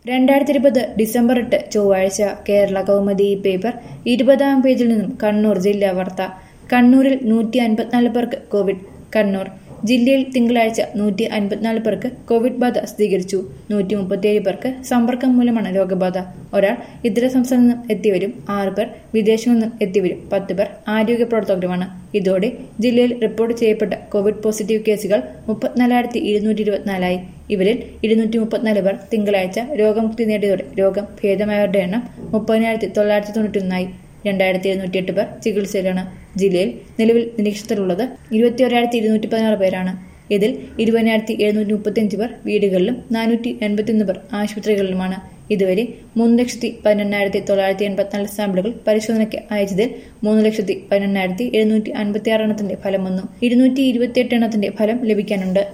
രണ്ടായിരത്തി ഇരുപത് ഡിസംബർ എട്ട് ചൊവ്വാഴ്ച കേരള കൗമുദി പേപ്പർ ഇരുപതാം പേജിൽ നിന്നും കണ്ണൂർ ജില്ലാ വാർത്ത കണ്ണൂരിൽ നൂറ്റി അൻപത്തിനാല് പേർക്ക് കോവിഡ് കണ്ണൂർ ജില്ലയിൽ തിങ്കളാഴ്ച നൂറ്റി അൻപത്തിനാല് പേർക്ക് കോവിഡ് ബാധ സ്ഥിരീകരിച്ചു നൂറ്റി മുപ്പത്തിയേഴ് പേർക്ക് സമ്പർക്കം മൂലമാണ് രോഗബാധ ഒരാൾ ഇതര സംസ്ഥാനത്ത് നിന്നും എത്തിയവരും ആറ് പേർ വിദേശങ്ങളിൽ നിന്നും എത്തിയവരും പത്ത് പേർ ആരോഗ്യ പ്രവർത്തകരുമാണ് ഇതോടെ ജില്ലയിൽ റിപ്പോർട്ട് ചെയ്യപ്പെട്ട കോവിഡ് പോസിറ്റീവ് കേസുകൾ മുപ്പത്തിനാലായിരത്തി ഇരുന്നൂറ്റി ഇരുപത്തിനാലായി ഇവരിൽ ഇരുന്നൂറ്റി മുപ്പത്തിനാല് പേർ തിങ്കളാഴ്ച രോഗമുക്തി നേടിയതോടെ രോഗം ഭേദമായവരുടെ എണ്ണം മുപ്പതിനായിരത്തി തൊള്ളായിരത്തി തൊണ്ണൂറ്റൊന്നായി രണ്ടായിരത്തി എഴുന്നൂറ്റി എട്ട് പേർ ചികിത്സയിലാണ് ജില്ലയിൽ നിലവിൽ നിരീക്ഷണത്തിലുള്ളത് ഇരുപത്തി ഒരായിരത്തി ഇരുന്നൂറ്റി പതിനാറ് പേരാണ് ഇതിൽ ഇരുപതിനായിരത്തി എഴുന്നൂറ്റി മുപ്പത്തിയഞ്ച് പേർ വീടുകളിലും നാനൂറ്റി എൺപത്തിയൊന്ന് പേർ ആശുപത്രികളിലുമാണ് ഇതുവരെ മൂന്ന് ലക്ഷത്തി പതിനെണ്ണായിരത്തി തൊള്ളായിരത്തി എൺപത്തിനാല് സാമ്പിളുകൾ പരിശോധനയ്ക്ക് അയച്ചതിൽ മൂന്ന് ലക്ഷത്തി പതിനെണ്ണായിരത്തി എഴുന്നൂറ്റി അൻപത്തി ആറ് എണ്ണത്തിന്റെ ഫലം വന്നു ഇരുന്നൂറ്റി ഇരുപത്തിയെട്ട് എണ്ണത്തിന്റെ ഫലം ലഭിക്കാനുണ്ട്